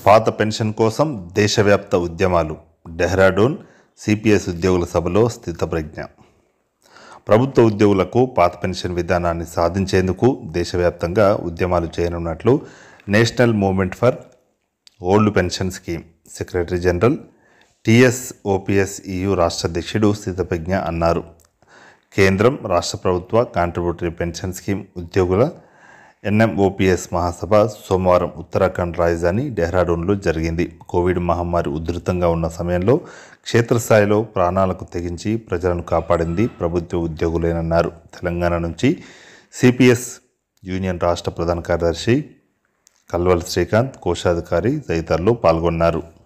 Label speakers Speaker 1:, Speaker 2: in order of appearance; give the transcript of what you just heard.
Speaker 1: పాత పెన్షన్ కోసం దేశవ్యాప్త ఉద్యమాలు డెహ్రాడూన్ సిపిఎస్ ఉద్యోగుల సభలో స్థితప్రజ్ఞ ప్రభుత్వ ఉద్యోగులకు పాత పెన్షన్ విధానాన్ని సాధించేందుకు దేశవ్యాప్తంగా ఉద్యమాలు చేయనున్నట్లు national movement for old pension scheme secretary general TS OPS EU రాష్ట్ర అధ్యక్షుడు స్థితప్రజ్ఞ అన్నారు కేంద్రం రాష్ట్ర ప్రభుత్వ కాంట్రిబ్యూటరీ పెన్షన్ స్కీమ్ ఉద్యోగుల ఎన్ఎంఓపిఎస్ మహాసభ సోమవారం ఉత్తరాఖండ్ రాజధాని డెహ్రాడూన్లో జరిగింది కోవిడ్ మహమ్మారి ఉధృతంగా ఉన్న సమయంలో క్షేత్రస్థాయిలో ప్రాణాలకు తెగించి ప్రజలను కాపాడింది ప్రభుత్వ ఉద్యోగులేనన్నారు తెలంగాణ నుంచి సిపిఎస్ యూనియన్ రాష్ట్ర ప్రధాన కార్యదర్శి కల్వల్ శ్రీకాంత్ కోశాధికారి తదితరులు పాల్గొన్నారు